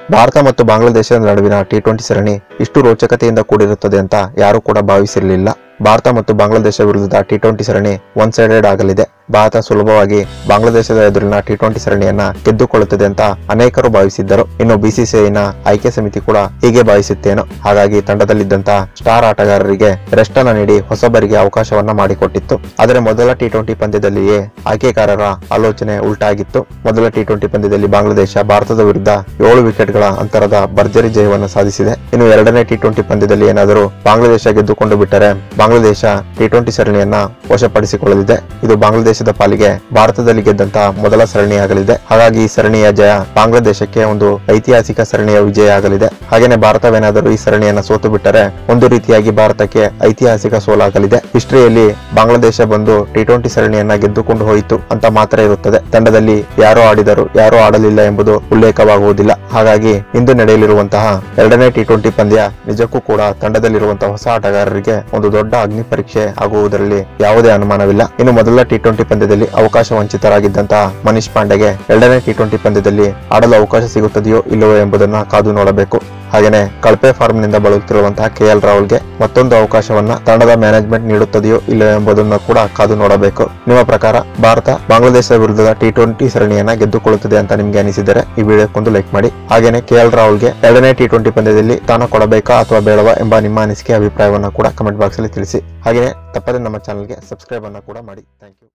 ಭಾರತ ಮತ್ತು ಬಾಂಗ್ಲಾದೇಶದ ನಡುವಿನ ಟಿ ಟ್ವೆಂಟಿ ಸರಣಿ ಇಷ್ಟು ರೋಚಕತೆಯಿಂದ ಕೂಡಿರುತ್ತದೆ ಅಂತ ಯಾರೂ ಕೂಡ ಭಾವಿಸಿರಲಿಲ್ಲ ಭಾರತ ಮತ್ತು ಬಾಂಗ್ಲಾದೇಶ ವಿರುದ್ಧದ ಟಿ ಟ್ವೆಂಟಿ ಸರಣಿ ಒನ್ ಸೈಡೆಡ್ ಆಗಲಿದೆ ಭಾರತ ಸುಲಭವಾಗಿ ಬಾಂಗ್ಲಾದೇಶದ ಎದುರಿನ ಟಿ ಟ್ವೆಂಟಿ ಸರಣಿಯನ್ನ ಗೆದ್ದುಕೊಳ್ಳುತ್ತದೆ ಅಂತ ಅನೇಕರು ಭಾವಿಸಿದ್ದರು ಇನ್ನು ಬಿಸಿಸಿಐನ ಆಯ್ಕೆ ಸಮಿತಿ ಕೂಡ ಹೀಗೆ ಭಾವಿಸುತ್ತೇನೋ ಹಾಗಾಗಿ ತಂಡದಲ್ಲಿದ್ದಂತ ಸ್ಟಾರ್ ಆಟಗಾರರಿಗೆ ರೆಸ್ಟ್ ಅನ್ನ ನೀಡಿ ಹೊಸಬರಿಗೆ ಅವಕಾಶವನ್ನ ಮಾಡಿಕೊಟ್ಟಿತ್ತು ಆದರೆ ಮೊದಲ ಟಿ ಟ್ವೆಂಟಿ ಪಂದ್ಯದಲ್ಲಿಯೇ ಆಯ್ಕೆಗಾರರ ಆಲೋಚನೆ ಉಲ್ಟಾಗಿತ್ತು ಮೊದಲ ಟಿ ಟ್ವೆಂಟಿ ಪಂದ್ಯದಲ್ಲಿ ಬಾಂಗ್ಲಾದೇಶ ಭಾರತದ ವಿರುದ್ಧ ಏಳು ವಿಕೆಟ್ಗಳ ಅಂತರದ ಭರ್ಜರಿ ಜಯವನ್ನು ಸಾಧಿಸಿದೆ ಇನ್ನು ಎರಡನೇ ಟಿ ಟ್ವೆಂಟಿ ಪಂದ್ಯದಲ್ಲಿ ಏನಾದರೂ ಬಾಂಗ್ಲಾದೇಶ ಗೆದ್ದುಕೊಂಡು ಬಿಟ್ಟರೆ ಬಾಂಗ್ಲಾದೇಶ ಟಿ ಟ್ವೆಂಟಿ ಸರಣಿಯನ್ನ ವಶಪಡಿಸಿಕೊಳ್ಳಲಿದೆ ಇದು ಬಾಂಗ್ಲಾದೇಶದ ಪಾಲಿಗೆ ಭಾರತದಲ್ಲಿ ಗೆದ್ದಂತಹ ಮೊದಲ ಸರಣಿಯಾಗಲಿದೆ ಹಾಗಾಗಿ ಈ ಸರಣಿಯ ಜಯ ಬಾಂಗ್ಲಾದೇಶಕ್ಕೆ ಒಂದು ಐತಿಹಾಸಿಕ ಸರಣಿಯ ವಿಜಯ ಆಗಲಿದೆ ಹಾಗೇನೆ ಭಾರತವೇನಾದರೂ ಈ ಸರಣಿಯನ್ನ ಸೋತು ಬಿಟ್ಟರೆ ಒಂದು ರೀತಿಯಾಗಿ ಭಾರತಕ್ಕೆ ಐತಿಹಾಸಿಕ ಸೋಲಾಗಲಿದೆ ಹಿಸ್ಟ್ರಿಯಲ್ಲಿ ಬಾಂಗ್ಲಾದೇಶ ಬಂದು ಟಿ ಟ್ವೆಂಟಿ ಸರಣಿಯನ್ನ ಗೆದ್ದುಕೊಂಡು ಹೋಯಿತು ಅಂತ ಮಾತ್ರ ಇರುತ್ತದೆ ತಂಡದಲ್ಲಿ ಯಾರೋ ಆಡಿದರು ಯಾರೋ ಆಡಲಿಲ್ಲ ಎಂಬುದು ಉಲ್ಲೇಖವಾಗುವುದಿಲ್ಲ ಹಾಗಾಗಿ ಇಂದು ನಡೆಯಲಿರುವಂತಹ ಎರಡನೇ ಟಿ ಟ್ವೆಂಟಿ ಪಂದ್ಯ ನಿಜಕ್ಕೂ ಕೂಡ ತಂಡದಲ್ಲಿರುವಂತಹ ಹೊಸ ಆಟಗಾರರಿಗೆ ಒಂದು ದೊಡ್ಡ ಅಗ್ನಿ ಪರೀಕ್ಷೆ ಆಗುವುದರಲ್ಲಿ ಯಾವುದೇ ಅನುಮಾನವಿಲ್ಲ ಇನ್ನು ಮೊದಲ ಟಿ ಟ್ವೆಂಟಿ ಪಂದ್ಯದಲ್ಲಿ ಅವಕಾಶ ವಂಚಿತರಾಗಿದ್ದಂತಹ ಮನೀಶ್ ಪಾಂಡೆಗೆ ಎರಡನೇ ಟಿ ಟ್ವೆಂಟಿ ಪಂದ್ಯದಲ್ಲಿ ಆಡಲು ಅವಕಾಶ ಸಿಗುತ್ತದೆಯೋ ಇಲ್ಲವೋ ಎಂಬುದನ್ನ ಕಾದು ನೋಡಬೇಕು ಹಾಗೇನೆ ಕಳಪೆ ಫಾರ್ಮ್ ನಿಂದ ಬಳಲುತ್ತಿರುವಂತಹ ಕೆ ಎಲ್ ರಾಹುಲ್ಗೆ ಮತ್ತೊಂದು ಅವಕಾಶವನ್ನ ತಂಡದ ಮ್ಯಾನೇಜ್ಮೆಂಟ್ ನೀಡುತ್ತದೆಯೋ ಇಲ್ಲವೋ ಎಂಬುದನ್ನು ಕೂಡ ಕಾದು ನೋಡಬೇಕು ನಿಮ್ಮ ಪ್ರಕಾರ ಭಾರತ ಬಾಂಗ್ಲಾದೇಶದ ವಿರುದ್ಧದ ಟಿ ಟ್ವೆಂಟಿ ಸರಣಿಯನ್ನ ಗೆದ್ದುಕೊಳ್ಳುತ್ತದೆ ಅಂತ ನಿಮ್ಗೆ ಅನಿಸಿದರೆ ಈ ವಿಡಿಯೋಕ್ಕೊಂದು ಲೈಕ್ ಮಾಡಿ ಹಾಗೇನೆ ಕೆ ಎಲ್ ರಾಹುಲ್ಗೆ ಎರಡನೇ ಟಿ ಟ್ವೆಂಟಿ ಪಂದ್ಯದಲ್ಲಿ ತಾನು ಕೊಡಬೇಕಾ ಅಥವಾ ಬೇಡವಾ ಎಂಬ ನಿಮ್ಮ ಅನಿಸಿಕೆ ಅಭಿಪ್ರಾಯವನ್ನ ಕೂಡ ಕಮೆಂಟ್ ಬಾಕ್ಸ್ ಅಲ್ಲಿ ತಿಳಿಸಿ ಹಾಗೆಯೇ ತಪ್ಪದೆ ನಮ್ಮ ಚಾನಲ್ಗೆ ಸಬ್ಸ್ಕ್ರೈಬ್ ಅನ್ನ ಕೂಡ ಮಾಡಿ ಥ್ಯಾಂಕ್ ಯು